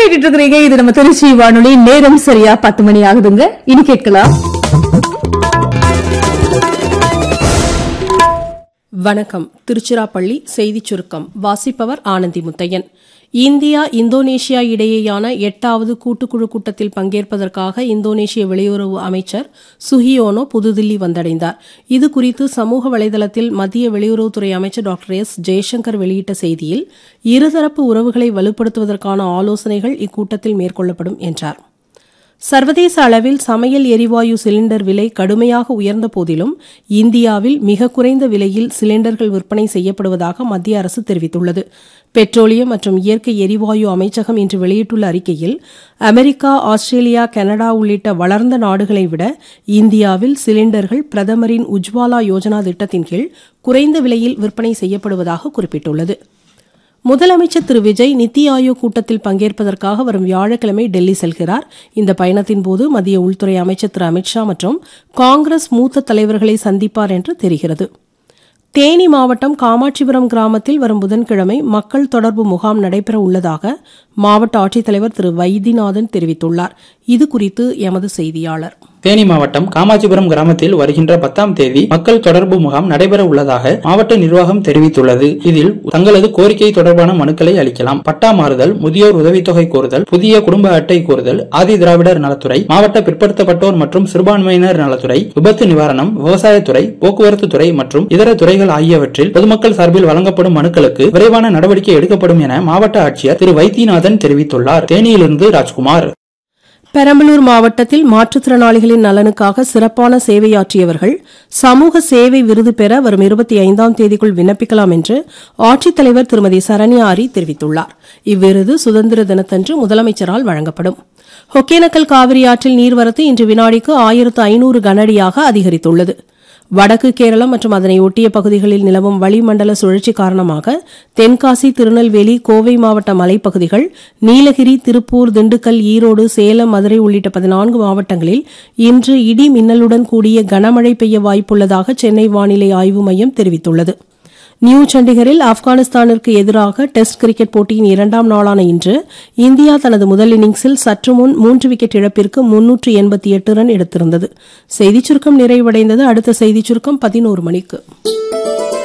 கேட்டுட்டு இருக்கிறீங்க இது நம்ம திருச்சி வானொலி நேரம் சரியா பத்து மணி ஆகுதுங்க இனி கேட்கலாம் வணக்கம் திருச்சிராப்பள்ளி செய்திச் சுருக்கம் வாசிப்பவர் ஆனந்தி முத்தையன் இந்தியா இந்தோனேஷியா இடையேயான எட்டாவது கூட்டுக்குழு கூட்டத்தில் பங்கேற்பதற்காக இந்தோனேஷிய வெளியுறவு அமைச்சர் சுஹியோனோ புதுதில்லி வந்தடைந்தார் இது குறித்து சமூக வலைதளத்தில் மத்திய வெளியுறவுத்துறை அமைச்சர் டாக்டர் எஸ் ஜெய்சங்கர் வெளியிட்ட செய்தியில் இருதரப்பு உறவுகளை வலுப்படுத்துவதற்கான ஆலோசனைகள் இக்கூட்டத்தில் மேற்கொள்ளப்படும் என்றார் சர்வதேச அளவில் சமையல் எரிவாயு சிலிண்டர் விலை கடுமையாக உயர்ந்த போதிலும் இந்தியாவில் மிக குறைந்த விலையில் சிலிண்டர்கள் விற்பனை செய்யப்படுவதாக மத்திய அரசு தெரிவித்துள்ளது பெட்ரோலியம் மற்றும் இயற்கை எரிவாயு அமைச்சகம் இன்று வெளியிட்டுள்ள அறிக்கையில் அமெரிக்கா ஆஸ்திரேலியா கனடா உள்ளிட்ட வளர்ந்த நாடுகளை விட இந்தியாவில் சிலிண்டர்கள் பிரதமரின் உஜ்வாலா யோஜனா திட்டத்தின் கீழ் குறைந்த விலையில் விற்பனை செய்யப்படுவதாக குறிப்பிட்டுள்ளது முதலமைச்சர் திரு விஜய் நித்தி ஆயோக் கூட்டத்தில் பங்கேற்பதற்காக வரும் வியாழக்கிழமை டெல்லி செல்கிறார் இந்த பயணத்தின் போது மத்திய உள்துறை அமைச்சர் திரு அமித்ஷா மற்றும் காங்கிரஸ் மூத்த தலைவர்களை சந்திப்பார் என்று தெரிகிறது தேனி மாவட்டம் காமாட்சிபுரம் கிராமத்தில் வரும் புதன்கிழமை மக்கள் தொடர்பு முகாம் நடைபெற உள்ளதாக மாவட்ட ஆட்சித்தலைவர் திரு வைத்தியநாதன் தெரிவித்துள்ளார் இது குறித்து எமது செய்தியாளர் தேனி மாவட்டம் காமாட்சிபுரம் கிராமத்தில் வருகின்ற பத்தாம் தேதி மக்கள் தொடர்பு முகாம் நடைபெற உள்ளதாக மாவட்ட நிர்வாகம் தெரிவித்துள்ளது இதில் தங்களது கோரிக்கை தொடர்பான மனுக்களை அளிக்கலாம் பட்டா மாறுதல் முதியோர் உதவித்தொகை கோருதல் புதிய குடும்ப அட்டை கோருதல் ஆதி திராவிடர் நலத்துறை மாவட்ட பிற்படுத்தப்பட்டோர் மற்றும் சிறுபான்மையினர் நலத்துறை விபத்து நிவாரணம் விவசாயத்துறை போக்குவரத்து துறை மற்றும் இதர துறைகள் ஆகியவற்றில் பொதுமக்கள் சார்பில் வழங்கப்படும் மனுக்களுக்கு விரைவான நடவடிக்கை எடுக்கப்படும் என மாவட்ட ஆட்சியர் திரு வைத்தியநாதன் தெரிவித்துள்ளார் தேனியிலிருந்து ராஜ்குமார் பெரம்பலூர் மாவட்டத்தில் மாற்றுத்திறனாளிகளின் நலனுக்காக சிறப்பான சேவையாற்றியவர்கள் சமூக சேவை விருது பெற வரும் இருபத்தி ஐந்தாம் தேதிக்குள் விண்ணப்பிக்கலாம் என்று ஆட்சித்தலைவர் திருமதி சரண்யா ஆரி தெரிவித்துள்ளார் இவ்விருது சுதந்திர தினத்தன்று முதலமைச்சரால் வழங்கப்படும் ஒகேனக்கல் காவிரி ஆற்றில் நீர்வரத்து இன்று வினாடிக்கு ஆயிரத்து ஐநூறு கனஅடியாக அதிகரித்துள்ளது வடக்கு கேரளம் மற்றும் அதனை ஒட்டிய பகுதிகளில் நிலவும் வளிமண்டல சுழற்சி காரணமாக தென்காசி திருநெல்வேலி கோவை மாவட்ட மலைப்பகுதிகள் நீலகிரி திருப்பூர் திண்டுக்கல் ஈரோடு சேலம் மதுரை உள்ளிட்ட பதினான்கு மாவட்டங்களில் இன்று இடி மின்னலுடன் கூடிய கனமழை பெய்ய வாய்ப்புள்ளதாக சென்னை வானிலை ஆய்வு மையம் தெரிவித்துள்ளது நியூ சண்டிகரில் ஆப்கானிஸ்தானிற்கு எதிராக டெஸ்ட் கிரிக்கெட் போட்டியின் இரண்டாம் நாளான இன்று இந்தியா தனது முதல் இன்னிங்ஸில் சற்று முன் மூன்று விக்கெட் இழப்பிற்கு முன்னூற்று எண்பத்தி எட்டு ரன் எடுத்திருந்தது செய்திச் சுருக்கம் நிறைவடைந்தது அடுத்த செய்திச் சுருக்கம் பதினோரு மணிக்கு